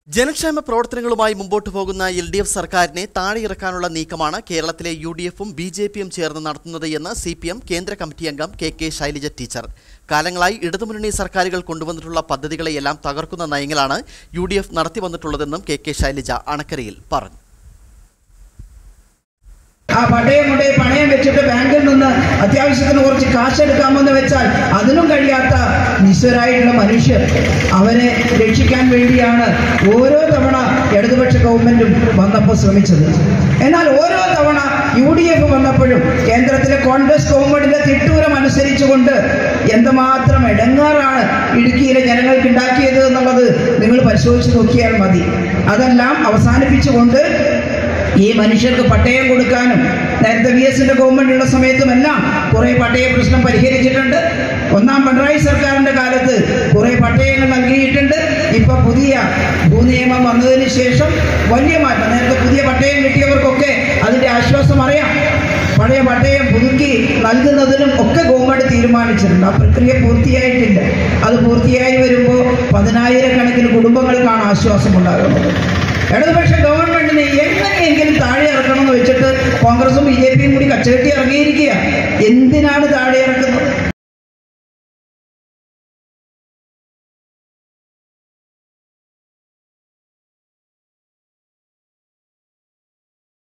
ജനക്ഷേമ പ്രവർത്തനങ്ങളുമായി മുമ്പോട്ട് പോകുന്ന എൽ ഡി എഫ് സർക്കാരിനെ താഴെയിറക്കാനുള്ള നീക്കമാണ് കേരളത്തിലെ യു ഡി എഫും ബി ജെ പിയും ചേർന്ന് നടത്തുന്നത് എന്ന് സി പി എം കേന്ദ്ര കമ്മിറ്റി അംഗം കെ കെ ശൈലജ ടീച്ചർ കാലങ്ങളായി ഇടതുമുന്നണി സർക്കാരുകൾ കൊണ്ടുവന്നിട്ടുള്ള പദ്ധതികളെയെല്ലാം തകർക്കുന്ന നയങ്ങളാണ് യു ഡി എഫ് നടത്തി വന്നിട്ടുള്ളതെന്നും കെ കെ ശൈലജ അണക്കരയിൽ പറഞ്ഞു ആ പട്ടയം കൊണ്ട് പണയം വെച്ചിട്ട് ബാങ്കിൽ നിന്ന് അത്യാവശ്യത്തിന് കുറച്ച് കാശ് എടുക്കാമെന്ന് വെച്ചാൽ അതിനും കഴിയാത്ത നിസ്വരായിട്ടുള്ള മനുഷ്യർ അവരെ രക്ഷിക്കാൻ വേണ്ടിയാണ് ഓരോ തവണ ഇടതുപക്ഷ ഗവൺമെന്റും വന്നപ്പോൾ ശ്രമിച്ചത് എന്നാൽ ഓരോ തവണ യു ഡി എഫ് വന്നപ്പോഴും കേന്ദ്രത്തിലെ കോൺഗ്രസ് ഗവൺമെന്റിന്റെ തിട്ടൂരം അനുസരിച്ചുകൊണ്ട് എന്തുമാത്രം ഇടങ്ങാറാണ് ഇടുക്കിയിലെ ജനങ്ങൾക്ക് ഉണ്ടാക്കിയത് എന്നുള്ളത് നിങ്ങൾ പരിശോധിച്ച് നോക്കിയാൽ മതി അതെല്ലാം അവസാനിപ്പിച്ചുകൊണ്ട് ഈ മനുഷ്യർക്ക് പട്ടയം കൊടുക്കാനും നേരത്തെ വി എസിന്റെ ഗവൺമെന്റ് ഉള്ള സമയത്തുമെല്ലാം കുറെ പട്ടയ പ്രശ്നം പരിഹരിച്ചിട്ടുണ്ട് ഒന്നാം പിണറായി സർക്കാരിന്റെ കാലത്ത് കുറെ പട്ടയങ്ങൾ നൽകിയിട്ടുണ്ട് ഇപ്പൊ പുതിയ ഭൂനിയമം വന്നതിന് ശേഷം വലിയ മാറ്റം നേരത്തെ പുതിയ പട്ടയം കിട്ടിയവർക്കൊക്കെ അതിന്റെ ആശ്വാസം അറിയാം പഴയ പട്ടയം പുതുക്കി നൽകുന്നതിനും ഒക്കെ ഗവൺമെന്റ് തീരുമാനിച്ചിട്ടുണ്ട് ആ പ്രക്രിയ പൂർത്തിയായിട്ടില്ല അത് പൂർത്തിയായി വരുമ്പോൾ പതിനായിരക്കണക്കിന് കുടുംബങ്ങൾക്കാണ് ആശ്വാസം ഉണ്ടാകുന്നത് ഇടതുപക്ഷ ഗവൺമെന്റിനെ എങ്ങനെയെങ്കിലും താഴെ ഇറക്കണം എന്ന് വെച്ചിട്ട് കോൺഗ്രസും ബി ജെ പിയും കൂടി കച്ചകെട്ടി ഇറങ്ങിയിരിക്കുക എന്തിനാണ് താഴെ ഇറക്കുന്നത്